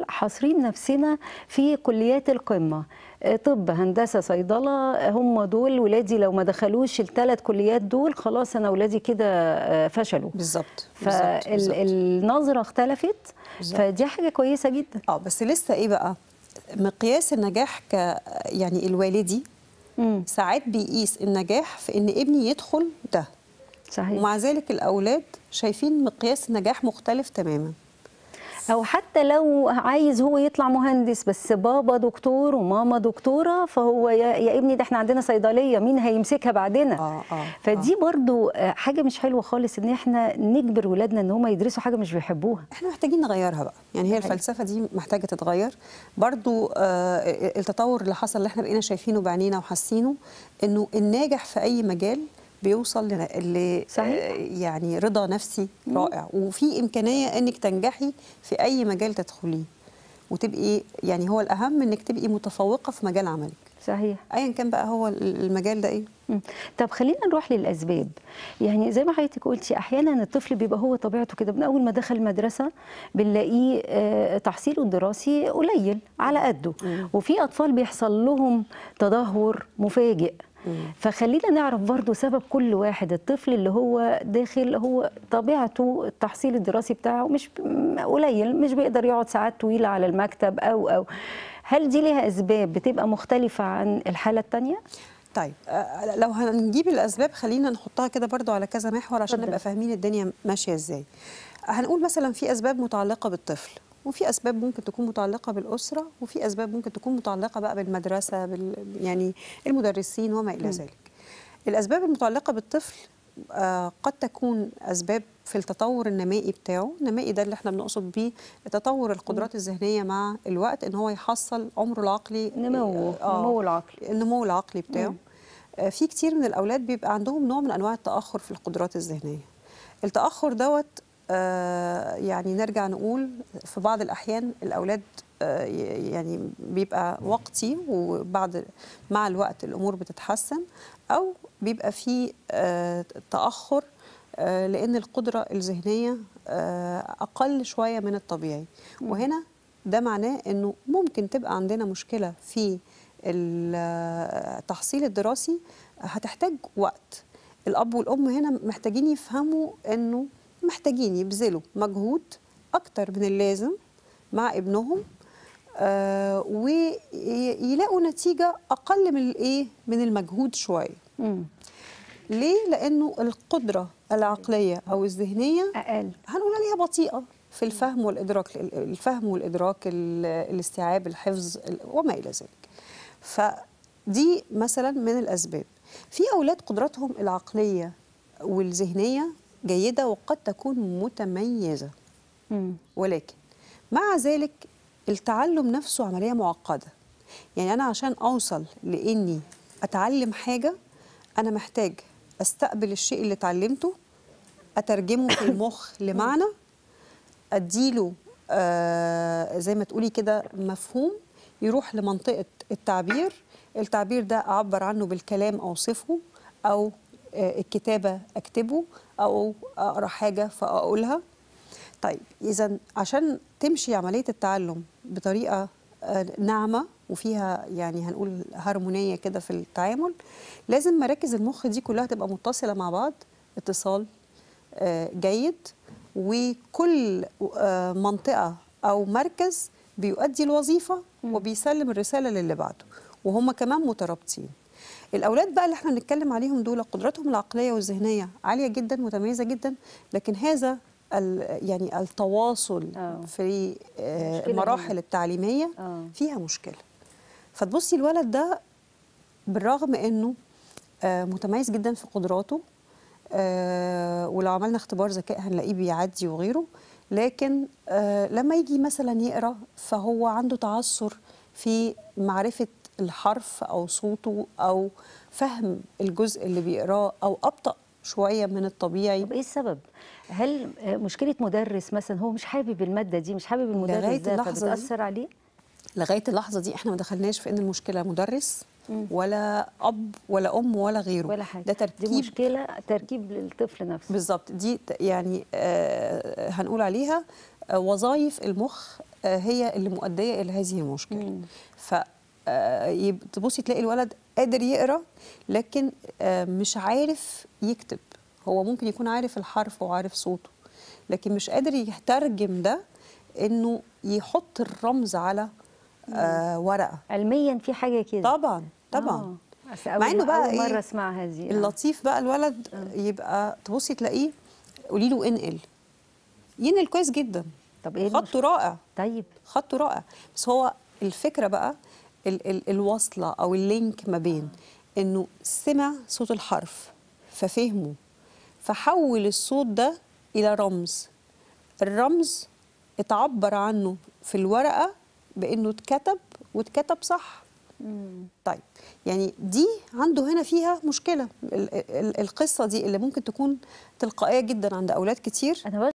حاصرين نفسنا في كليات القمه آه، طب هندسه صيدله هم دول ولادي لو ما دخلوش الثلاث كليات دول خلاص انا ولادي كده آه، فشلوا بالظبط بالظبط، بالظبط. فالنظره اختلفت بالظبط. فدي حاجه كويسه جدا اه بس لسه ايه بقى مقياس النجاح ك يعني الوالدي مم. ساعات بيقيس النجاح في ان ابني يدخل ده صحيح ومع ذلك الاولاد شايفين مقياس النجاح مختلف تماما او حتى لو عايز هو يطلع مهندس بس بابا دكتور وماما دكتوره فهو يا, يا ابني ده احنا عندنا صيدليه مين هيمسكها بعدنا اه اه فدي برضو آه، حاجه مش حلوه خالص ان احنا نجبر ولادنا ان هم يدرسوا حاجه مش بيحبوها احنا محتاجين نغيرها بقى يعني هي حقيقي. الفلسفه دي محتاجه تتغير برضو آه التطور اللي حصل اللي احنا بقينا شايفينه بعينينا وحاسينه انه الناجح في اي مجال بيوصل ل ل- صحيح. آه، يعني رضا نفسي رائع وفي امكانيه انك تنجحي في اي مجال تدخليه وتبقي يعني هو الاهم انك تبقي متفوقه في مجال عملك صحيح ايا كان بقى هو المجال ده ايه مم. طب خلينا نروح للاسباب يعني زي ما حضرتك قلتي احيانا الطفل بيبقى هو طبيعته كده من اول ما دخل المدرسه بنلاقيه آه، تحصيله الدراسي قليل على قده وفي اطفال بيحصل لهم تدهور مفاجئ فخلينا نعرف برضو سبب كل واحد الطفل اللي هو داخل هو طبيعته التحصيل الدراسي بتاعه مش م- قليل مش بيقدر يقعد ساعات طويلة على المكتب أو أو هل دي ليها أسباب بتبقى مختلفة عن الحالة التانية؟ طيب آه، لو هنجيب الاسباب خلينا نحطها كده برضو على كذا محور عشان اتفضل. نبقى فاهمين الدنيا ماشيه ازاي هنقول مثلا في اسباب متعلقه بالطفل وفي اسباب ممكن تكون متعلقه بالاسره وفي اسباب ممكن تكون متعلقه بقى بالمدرسه بال يعني المدرسين وما الى ذلك الاسباب المتعلقه بالطفل آه، قد تكون اسباب في التطور النمائي بتاعه النمائي ده اللي احنا بنقصد بيه تطور القدرات الذهنيه مع الوقت ان هو يحصل عمره العقلي نمو آه، نمو العقل النمو العقلي بتاعه آه، في كتير من الاولاد بيبقى عندهم نوع من انواع التاخر في القدرات الذهنيه التاخر دوت آه، يعني نرجع نقول في بعض الاحيان الاولاد آه، ي- يعني بيبقى وقتي وبعد مع الوقت الامور بتتحسن او بيبقى في آه، تاخر آه، لان القدره الذهنيه آه، اقل شويه من الطبيعي وهنا ده معناه انه ممكن تبقى عندنا مشكله في التحصيل الدراسي هتحتاج وقت الاب والام هنا محتاجين يفهموا انه محتاجين يبذلوا مجهود اكتر من اللازم مع ابنهم آه ويلاقوا نتيجه اقل من الايه من المجهود شويه مم. ليه لانه القدره العقليه او الذهنيه أقل هنقول عليها بطيئة في الفهم والإدراك الفهم والإدراك ال- الاستيعاب الحفظ ال- وما إلى ذلك فدي مثلا من الأسباب في أولاد قدراتهم العقلية والذهنية جيدة وقد تكون متميزة مم. ولكن مع ذلك التعلم نفسه عملية معقدة يعني أنا عشان أوصل لإني أتعلم حاجة أنا محتاج أستقبل الشيء اللي اتعلمته أترجمه في المخ لمعنى أديله آه زي ما تقولي كده مفهوم يروح لمنطقة التعبير التعبير ده أعبر عنه بالكلام أوصفه أو آه الكتابة أكتبه أو أقرأ حاجة فأقولها طيب اذا عشان تمشي عمليه التعلم بطريقه آه، ناعمه وفيها يعني هنقول هارمونيه كده في التعامل لازم مراكز المخ دي كلها تبقى متصله مع بعض اتصال آه، جيد وكل آه، منطقه او مركز بيؤدي الوظيفه وبيسلم الرساله للي بعده وهم كمان مترابطين الاولاد بقى اللي احنا بنتكلم عليهم دول قدراتهم العقليه والذهنيه عاليه جدا متميزه جدا لكن هذا ال- يعني التواصل آه. في آه، مشكلة المراحل هنا. التعليميه آه. فيها مشكله فتبصي الولد ده بالرغم انه آه، متميز جدا في قدراته آه، ولو عملنا اختبار ذكاء هنلاقيه بيعدي وغيره لكن آه، لما يجي مثلا يقرا فهو عنده تعثر في معرفه الحرف او صوته او فهم الجزء اللي بيقراه او ابطا شويه من الطبيعي طب ايه السبب؟ هل آه، مشكلة مدرس مثلا هو مش حابب المادة دي مش حابب المدرس لغاية ده اللحظة دي فبتأثر عليه؟ لغايه اللحظه دي احنا ما دخلناش في ان المشكله مدرس ولا اب ولا ام ولا غيره ولا حاجة ده ترتيب دي مشكلة تركيب للطفل نفسه بالظبط دي ت- يعني آه هنقول عليها آه وظائف المخ آه، هي اللي مؤديه الى هذه المشكله مم. ف آه، يب- تبصي تلاقي الولد قادر يقرا لكن آه، مش عارف يكتب هو ممكن يكون عارف الحرف وعارف صوته لكن مش قادر يترجم ده انه يحط الرمز على آه ورقه علميا في حاجه كده طبعا طبعا آه. بس مع أول إنه ما- بقى أول إيه؟ مره اسمع هذه آه. اللطيف بقى الولد يبقى تبصي تلاقيه قولي له انقل ينقل كويس جدا طب ايه خطه المشكلة؟ رائع طيب خطه رائع بس هو الفكره بقى ال ال الوصله او اللينك ما بين انه سمع صوت الحرف ففهمه فحول الصوت ده الى رمز الرمز اتعبر عنه في الورقه بانه اتكتب واتكتب صح مم. طيب يعني دي عنده هنا فيها مشكله ال- ال- القصه دي اللي ممكن تكون تلقائيه جدا عند اولاد كتير انا